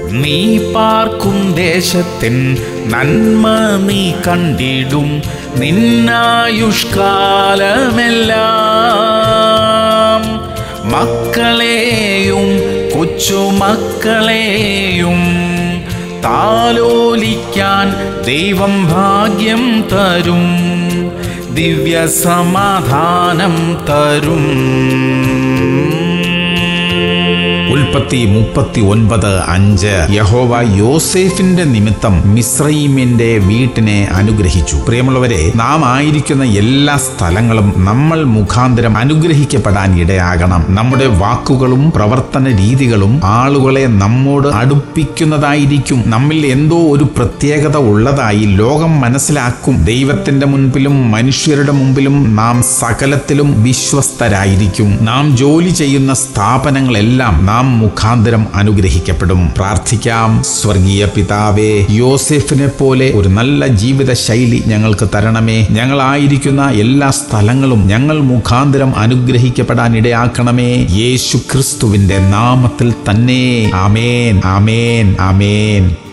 നീ പാർക്കും ദേശത്തിൻ നന്മ നീ കണ്ടിടും നിന്നായുഷ്കാലമെല്ലാം മക്കളെയും കൊച്ചുമക്കളെയും താലോലിക്കാൻ ദൈവം ഭാഗ്യം തരും ദിവ്യ സമാധാനം തരും ഉൽപ്പത്തി മുപ്പത്തി ഒൻപത് അഞ്ച് യഹോവ യോസേഫിന്റെ നിമിത്തം മിശ്രൈമിന്റെ വീട്ടിനെ അനുഗ്രഹിച്ചു പ്രിയമുള്ളവരെ നാം ആയിരിക്കുന്ന എല്ലാ സ്ഥലങ്ങളും നമ്മൾ മുഖാന്തരം അനുഗ്രഹിക്കപ്പെടാൻ ഇടയാകണം നമ്മുടെ വാക്കുകളും പ്രവർത്തന രീതികളും ആളുകളെ നമ്മോട് അടുപ്പിക്കുന്നതായിരിക്കും നമ്മിൽ എന്തോ ഒരു പ്രത്യേകത ഉള്ളതായി ലോകം മനസ്സിലാക്കും ദൈവത്തിന്റെ മുൻപിലും മനുഷ്യരുടെ മുമ്പിലും നാം സകലത്തിലും വിശ്വസ്തരായിരിക്കും നാം ജോലി ചെയ്യുന്ന സ്ഥാപനങ്ങളെല്ലാം നാം മുഖാന്തരം അനുഗ്രഹിക്കപ്പെടും പ്രാർത്ഥിക്കാം സ്വർഗീയ പിതാവേ യോസെഫിനെ പോലെ ഒരു നല്ല ജീവിത ശൈലി ഞങ്ങൾക്ക് തരണമേ ഞങ്ങളായിരിക്കുന്ന എല്ലാ സ്ഥലങ്ങളും ഞങ്ങൾ മുഖാന്തരം അനുഗ്രഹിക്കപ്പെടാൻ ഇടയാക്കണമേ യേശു ക്രിസ്തുവിന്റെ നാമത്തിൽ തന്നെ ആമേൻ ആമേൻ ആമേൻ